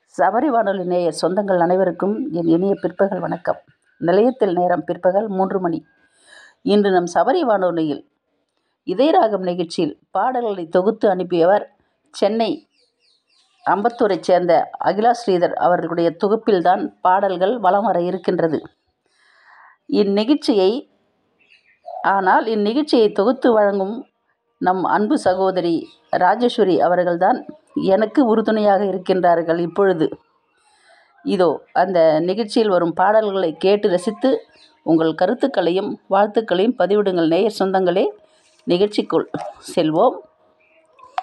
சபரி வானொலி நேயர் சொந்தங்கள் அனைவருக்கும் என் இனிய பிற்பகல் வணக்கம் நிலையத்தில் நேரம் பிற்பகல் மூன்று மணி இன்று நம் சபரி வானொலியில் இதயராகம் நிகழ்ச்சியில் பாடல்களை தொகுத்து அனுப்பியவர் சென்னை அம்பத்தூரைச் சேர்ந்த அகிலா ஸ்ரீதர் அவர்களுடைய தொகுப்பில்தான் பாடல்கள் வலம் வர இருக்கின்றது இந்நிகழ்ச்சியை ஆனால் இந்நிகழ்ச்சியை தொகுத்து வழங்கும் நம் அன்பு சகோதரி ராஜேஸ்வரி அவர்கள்தான் எனக்கு உறுதுணையாக இருக்கின்றார்கள் இப்பொழுது இதோ அந்த நிகழ்ச்சியில் வரும் பாடல்களை கேட்டு ரசித்து உங்கள் கருத்துக்களையும் வாழ்த்துக்களையும் பதிவிடுங்கள் நேயர் சொந்தங்களே நிகழ்ச்சிக்குள் செல்வோம்